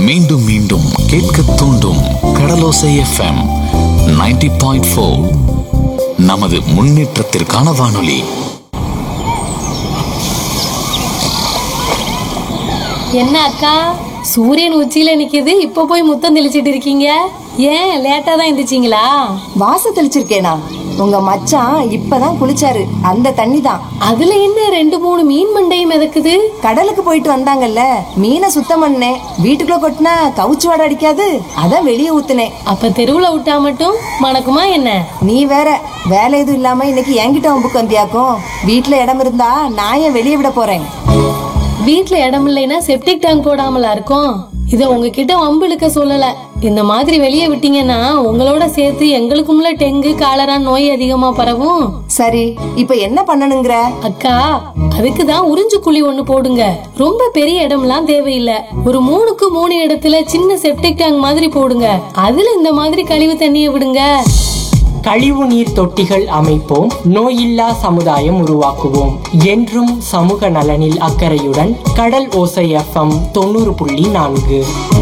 மீண்டும் மீண்டும் கேட்க தூண்டும் கடலோசை எஃப்எம் 90.4 பாயிண்ட் நமது முன்னேற்றத்திற்கான வானொலி என்ன அக்கா சூரியன் உச்சியில நிக்குது இப்ப போய் முத்தம் தெளிச்சிட்டு இருக்கீங்க ஏன் லேட்டா தான் எந்திரிச்சிங்களா வாச தெளிச்சிருக்கேனா உங்க மச்சான் இப்பதான் குளிச்சாரு அந்த தண்ணி தான் அதுல என்ன ரெண்டு மூணு மீன் மண்டையும் மிதக்குது கடலுக்கு போயிட்டு வந்தாங்கல்ல மீனை சுத்தம் பண்ணேன் வீட்டுக்குள்ள கொட்டினா கவுச்சு வாடை அடிக்காது அதான் வெளியே ஊத்துனேன் அப்ப தெருவுல விட்டா மட்டும் மணக்குமா என்ன நீ வேற வேலை எதுவும் இல்லாம இன்னைக்கு என்கிட்ட வம்புக்கு வந்தியாக்கும் வீட்டுல இடம் இருந்தா நான் ஏன் வெளியே விட போறேன் வீட்ல இடம் இல்லைன்னா செப்டிக் டேங்க் போடாமலா இருக்கும் இத உங்ககிட்ட வம்பு இழுக்க சொல்லல இந்த மாதிரி வெளியே விட்டீங்கன்னா உங்களோட சேர்த்து எங்களுக்கும்ல டெங்கு காலரா நோய் அதிகமா பரவும் சரி இப்ப என்ன பண்ணணுங்கிற அக்கா அதுக்கு தான் உறிஞ்சு குழி ஒண்ணு போடுங்க ரொம்ப பெரிய இடம்லாம் தேவையில்லை ஒரு மூணுக்கு மூணு இடத்துல சின்ன செப்டிக் டேங்க் மாதிரி போடுங்க அதுல இந்த மாதிரி கழிவு தண்ணியை விடுங்க கழிவு நீர் தொட்டிகள் அமைப்போம் நோயில்லா சமுதாயம் உருவாக்குவோம் என்றும் சமூக நலனில் அக்கறையுடன் கடல் ஓசை எஃப்எம் தொண்ணூறு புள்ளி நான்கு